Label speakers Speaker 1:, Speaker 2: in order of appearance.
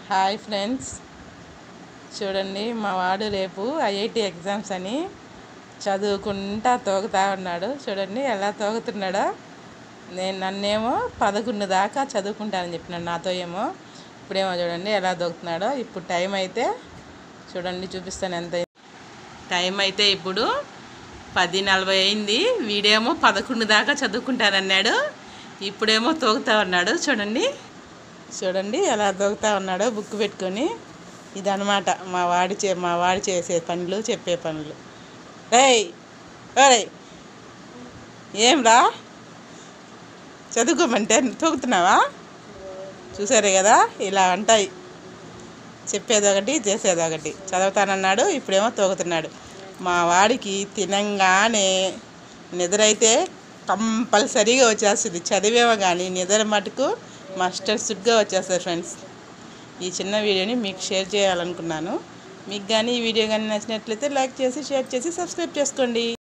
Speaker 1: Hi friends చూడండి మా వాడు రేపు ఐఐటి ఎగ్జామ్స్ అని చదువుకుంటా తోగుతా ఉన్నాడు చూడండి ఎలా తోగుతున్నాడో నేను నన్నేమో పదకొండు దాకా చదువుకుంటానని చెప్పినాడు నాతో ఏమో ఇప్పుడేమో చూడండి ఎలా దొక్కుతున్నాడో ఇప్పుడు టైం అయితే చూడండి చూపిస్తాను ఎంత అయింది. టైం అయితే ఇప్పుడు పది నలభై అయింది వీడేమో పదకొండు దాకా చదువుకుంటానన్నాడు ఇప్పుడేమో తోగుతా ఉన్నాడు చూడండి చూడండి ఎలా దొక్కుతా ఉన్నాడో బుక్ పెట్టుకొని ఇదనమాట మా వాడి చే మా వాడి చేసే పనులు చెప్పే పనులు రేయ్ రేయ్ ఏం రా చదువుకోమంటే తూగుతున్నావా చూసారే కదా ఇలా ఉంటాయి చెప్పేది ఒకటి చేసేది ఒకటి చదువుతానన్నాడు ఇప్పుడేమో తోగుతున్నాడు మా వాడికి తినంగానే నిద్ర అయితే కంపల్సరీగా వచ్చేస్తుంది చదివేమో కానీ నిద్ర మటుకు మస్టర్ సుడ్గా వచ్చేస్తుంది ఫ్రెండ్స్ ఈ చిన్న వీడియోని మీకు షేర్ చేయాలనుకున్నాను మీకు కానీ ఈ వీడియో కానీ నచ్చినట్లయితే లైక్ చేసి షేర్ చేసి సబ్స్క్రైబ్ చేసుకోండి